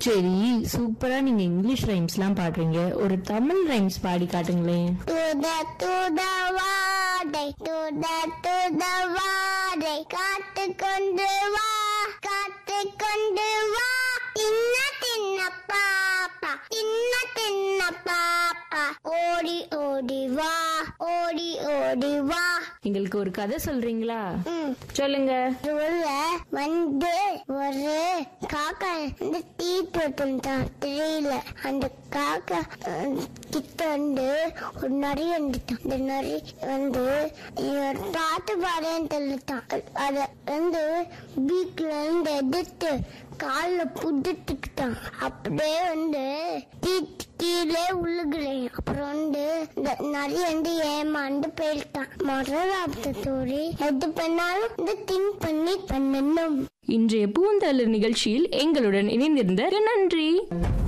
சரி சூப்பரா நீங்க இங்கிலீஷ் ரைம்ஸ்லாம் பாடுறீங்க ஒரு தமிழ் ரைம்ஸ் பாடி காட்டுங்களேன் துத துத வாடை துத துத வாடை காத்து கொண்டு வா காத்து கொண்டு வா தின்ன தின்ன பாப்பா தின்ன தின்ன பாப்பா ஓடி ஓடி வா ஓடி ஓடி வா எங்களுக்கு ஒரு கதை சொல்றீங்களா ம் சொல்லுங்க உள்ள வந்து ஒரு காக்கா வந்து டீ போட்டுட்டான் தெரியல அந்த காக்கா அஹ், கிட்ட வந்து ஒரு நரி வந்துட்டான் அந்த நரி வந்து "நீ ஒரு பாட்டு பாடுன்னு சொல்லிட்டான் அத வந்து பீக்ல இருந்து எடுத்து காலில் புடிச்சுக்கிட்டான் அப்படியே வந்து டீ கீழே உழுகுறேன் அப்புறம் வந்து இந்த நரி வந்து ஏமாந்து போயிட்டான் மரண தோழி எது பண்ணாலும் இந்த திங்க் பண்ணி பண்ணணும் இன்றைய பூந்தளிர் நிகழ்ச்சியில் எங்களுடன் இணைந்திருந்த நன்றி